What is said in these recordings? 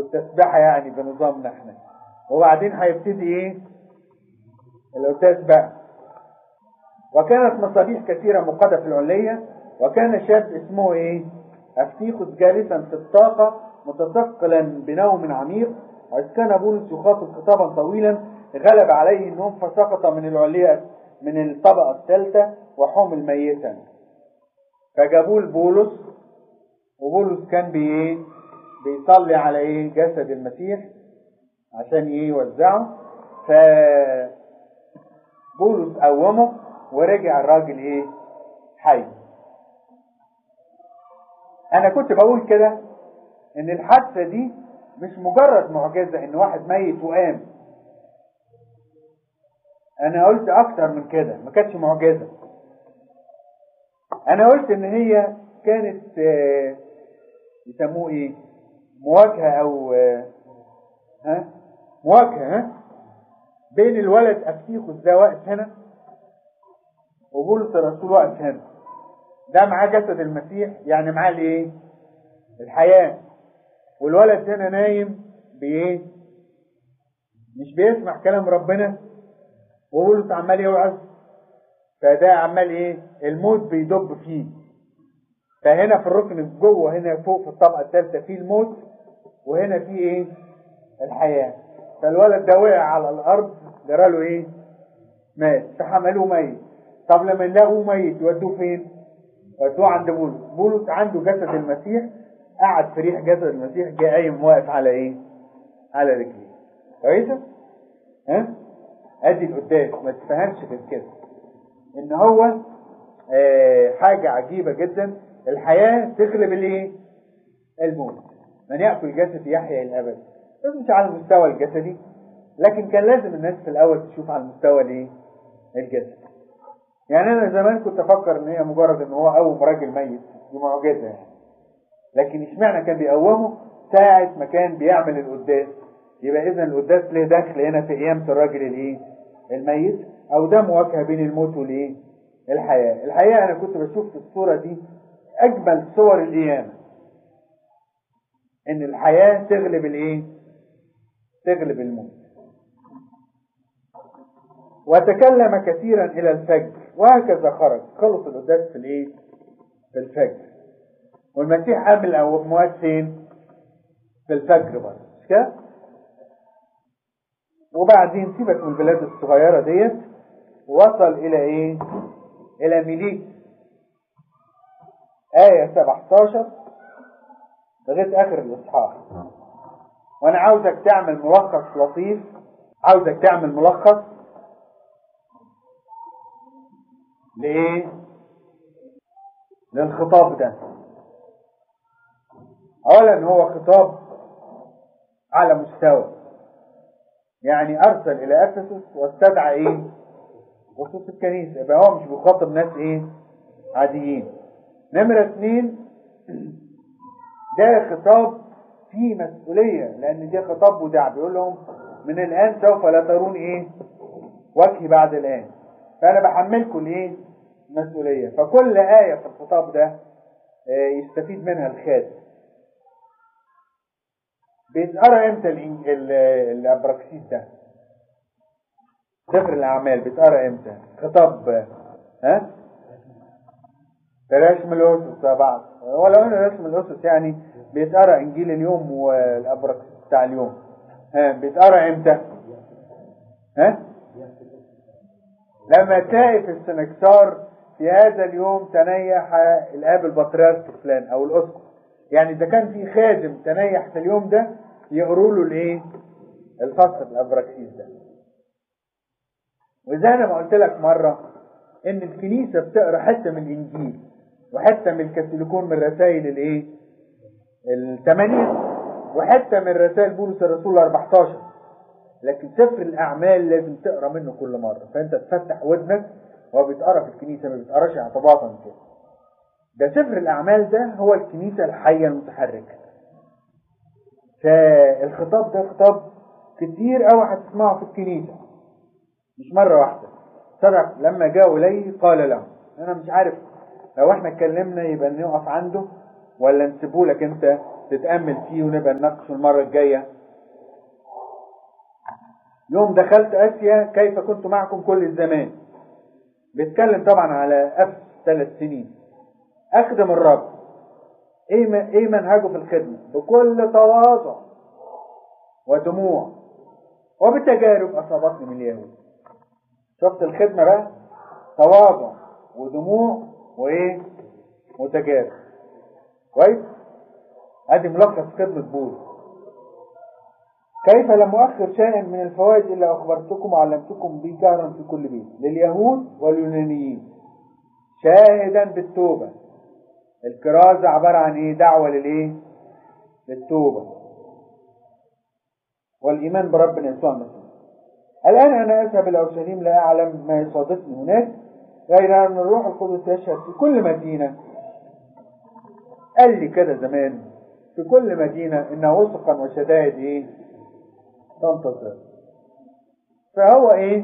والتسبيحة يعني بنظامنا احنا وبعدين هيبتدي ايه القداس بقى وكانت مصابيح كثيرة مقادة في العلية وكان شاب اسمه ايه افتيخس جالسا في الطاقة متثقلا بنوم عميق وإذ كان بولس يخاطب خطابا طويلا غلب عليه النوم فسقط من العلية من الطبقة الثالثة وحمل ميتا فجابوه لبولس وبولس كان بايه بيصلي على ايه جسد المسيح عشان ايه يوزعه ف بولس قومه ورجع الراجل ايه حي انا كنت بقول كده ان الحادثه دي مش مجرد معجزه ان واحد ميت وقام انا قلت اكتر من كده ما كانتش معجزه انا قلت ان هي كانت آه، يسموه ايه مواجهه او آه، ها مواجهه ها بين الولد افتيخوس ده واقف هنا وبولس الرسول واقف هنا ده معاه جسد المسيح يعني معاه الايه الحياه والولد هنا نايم بايه مش بيسمع كلام ربنا وبولس عمال يوعظ فده عمال ايه الموت بيدب فيه فهنا في الركن جوه هنا فوق في الطبقه الثالثه في الموت وهنا في ايه الحياه فالولد ده وقع على الارض جرى له ايه مات فحملوه ميت طب لما لقوه ميت يودوه فين ودوه عند بولس بولس عنده جسد المسيح قعد في ريح جسد المسيح جه قايم واقف على ايه على رجليه كويسه ها ادي القداس ما تفهمش غير كده ان هو آه حاجة عجيبة جدا الحياة تغلب الايه الموت من يأكل جسد يحيا الأبد بس مش على المستوى الجسدي لكن كان لازم الناس في الأول تشوف على المستوى الايه الجسدي يعني أنا زمان كنت أفكر إن هي مجرد إن هو قوم راجل ميت دي معجزة يعني لكن اشمعنى كان بيقومه ساعة ما كان بيعمل القداس يبقى إذا القداس له دخل هنا في قيامة الراجل الايه الميت او ده مواجهه بين الموت والايه الحياه الحقيقه انا كنت بشوف في الصوره دي اجمل صور القيامه ان الحياه تغلب الايه تغلب الموت وتكلم كثيرا الى الفجر وهكذا خرج خلص القداس في الايه في الفجر والمسيح قام الاموات فين في الفجر برضه مش كده وبعدين سيبك من البلاد الصغيرة ديت وصل إلى إيه؟ إلى ميليت آية 17 لغاية آخر الإصحاح وأنا عاوزك تعمل ملخص لطيف عاوزك تعمل ملخص لإيه؟ للخطاب ده أولا هو خطاب على مستوى يعني ارسل الى افسس واستدعى ايه خصوص الكنيسة يبقى هو مش بيخاطب ناس ايه عاديين نمرة اثنين ده خطاب فيه مسؤولية لان ده خطاب وداع بيقول لهم من الان سوف لا ترون ايه وجهي بعد الان فانا بحملكم الايه المسؤولية فكل آية في الخطاب ده يستفيد منها الخادم بيتقرا امتى الابراكسيس ده سفر الاعمال بيتقرا امتى خطاب ها رسم الاسس بعض ولو ان رسم الاسس يعني بيتقرا انجيل اليوم والابراكسيس بتاع اليوم ها بيتقرا امتى ها لما تلاقي في السنكسار في هذا اليوم تنيح الاب البطريرك فلان او الاسقف يعني اذا كان في خادم تنيح في اليوم ده يقروا له الايه الفصل الابراكسيس ده وزي انا ما قلت لك مره ان الكنيسه بتقرا حته من الانجيل وحته من الكاثوليكون من رسائل الايه الثمانيه وحته من رسائل بولس الرسول 14 لكن سفر الاعمال لازم تقرا منه كل مره فانت تفتح ودنك هو بيتقرا في الكنيسه ما بيتقراش اعتباطا كده ده سفر الأعمال ده هو الكنيسة الحية المتحركة فالخطاب ده خطاب كتير قوي هتسمعه في الكنيسة مش مرة واحدة سبق لما جاءوا إليه قال له أنا مش عارف لو احنا اتكلمنا يبقى نقف عنده ولا نسيبه لك انت تتأمل فيه ونبقى نناقشه المرة الجاية يوم دخلت اسيا كيف كنت معكم كل الزمان بيتكلم طبعا على أف ثلاث سنين اخدم الرب ايه ايه منهجه في الخدمه بكل تواضع ودموع وبتجارب اصابتني من اليهود شفت الخدمه بقى تواضع ودموع وايه وتجارب كويس ادي ملخص خدمه بولس كيف لم أؤخر شيئا من الفوائد إلا أخبرتكم وعلمتكم به جهرا في كل بيت لليهود واليونانيين شاهدا بالتوبة الكرازة عبارة عن إيه دعوة للإيه للتوبة والإيمان بربنا يسوع المسيح الآن أنا أذهب إلى أورشليم لا أعلم ما يصادفني هناك غير أن الروح القدس يشهد في كل مدينة قال لي كده زمان في كل مدينة إن وثقا وشدائد إيه تنتظر فهو إيه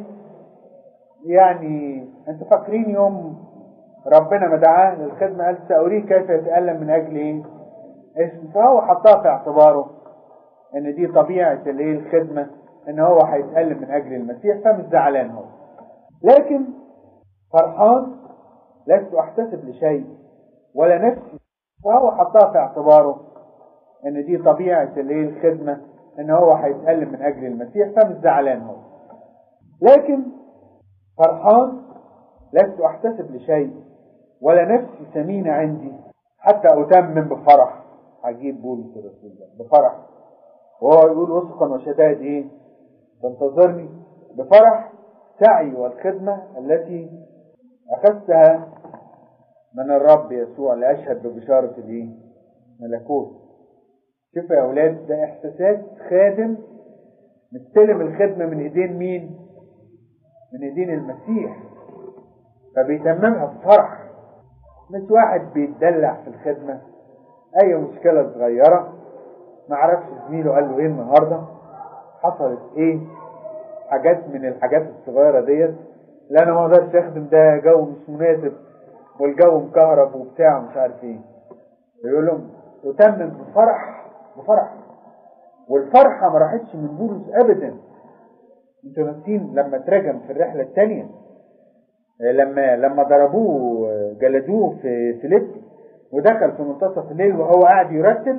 يعني أنتوا فاكرين يوم ربنا ما دعاه للخدمة قال سأريه كيف يتألم من أجل إيه اسم فهو حطها في اعتباره إن دي طبيعة الإيه الخدمة إن هو هيتألم من أجل المسيح فمش زعلان هو لكن فرحان لست أحتسب لشيء ولا نفسي فهو حطها في اعتباره ان دي طبيعة الايه الخدمة ان هو هيتألم من اجل المسيح فمش زعلان هو لكن فرحان لست احتسب لشيء ولا نفسي ثمينة عندي حتى اتمم بفرح عجيب بولس الرسول ده بفرح وهو يقول وثقا وشدائد ايه تنتظرني بفرح سعي والخدمة التي اخذتها من الرب يسوع لاشهد ببشارة الايه ملكوت شوف يا اولاد ده احساسات خادم مستلم الخدمة من ايدين مين من ايدين المسيح فبيتممها بفرح مش واحد بيتدلع في الخدمة اي مشكلة صغيرة معرفش زميله قال له ايه النهاردة حصلت ايه حاجات من الحاجات الصغيرة ديت لا انا ما اقدرش اخدم ده جو مش مناسب والجو مكهرب وبتاع مش عارف ايه يقول لهم اتمم بفرح بفرح والفرحة ما راحتش من بولس ابدا انتوا ناسين لما اترجم في الرحلة الثانية لما لما ضربوه جلدوه في فيليب ودخل في منتصف الليل وهو قاعد يرتل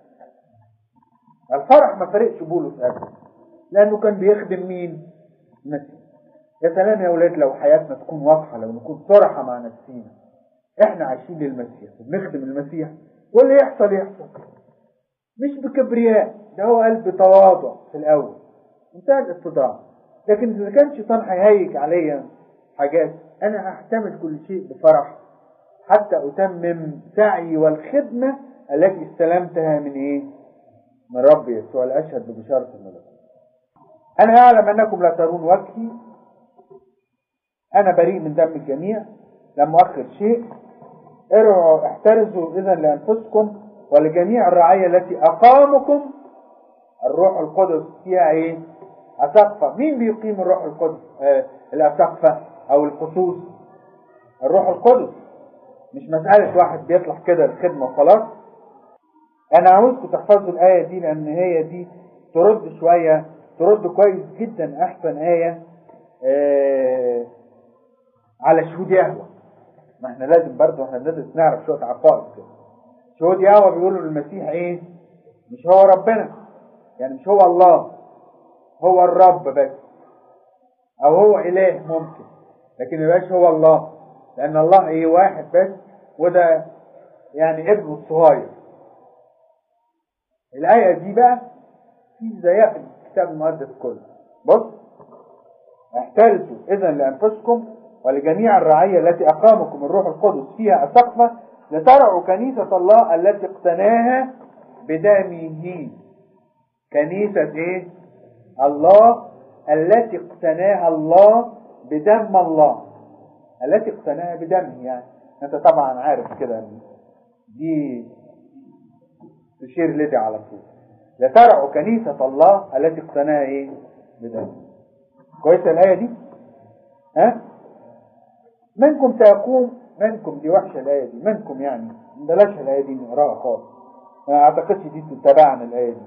الفرح ما فرقش بولس ابدا لانه كان بيخدم مين المسيح يا سلام يا اولاد لو حياتنا تكون واضحه لو نكون صراحه مع نفسينا احنا عايشين للمسيح وبنخدم المسيح واللي يحصل يحصل مش بكبرياء ده هو قلب تواضع في الاول منتهى الاتضاع لكن اذا كان الشيطان هيهيج عليا حاجات انا هحتمل كل شيء بفرح حتى اتمم سعي والخدمه التي استلمتها من ايه من رب يسوع الاشهد ببشاره الملكوت انا اعلم انكم لا ترون وجهي انا بريء من دم الجميع لم اؤخر شيء ارعوا احترزوا اذا لانفسكم ولجميع الرعاية التي اقامكم الروح القدس فيها ايه اسقفة مين بيقيم الروح القدس آه الاسقفة او الخصوص الروح القدس مش مسألة واحد بيطلع كده الخدمة وخلاص انا عاوزكم تحفظوا الاية دي لان هي دي ترد شوية ترد كويس جدا احسن اية آه على شهود يهوى ما احنا لازم برضه احنا بندرس نعرف شويه عقائد كده شهود يهوى بيقولوا للمسيح ايه مش هو ربنا يعني مش هو الله هو الرب بس او هو اله ممكن لكن ما يبقاش هو الله لان الله ايه واحد بس وده يعني ابنه الصغير الايه دي بقى في زيها في الكتاب المقدس كله بص احترزوا اذا لانفسكم ولجميع الرعية التي أقامكم الروح القدس فيها أسقفة لترعوا كنيسة الله التي اقتناها بدمه كنيسة ايه الله التي اقتناها الله بدم الله التي اقتناها بدمه يعني انت طبعا عارف كده دي تشير لدي على طول لترعوا كنيسة الله التي اقتناها ايه بدمه كويسة الآية دي ها منكم سيقوم منكم دي وحشة الآية دي منكم يعني بلاش الآية دي نقراها خالص ما أعتقدش دي تتبعنا الآية دي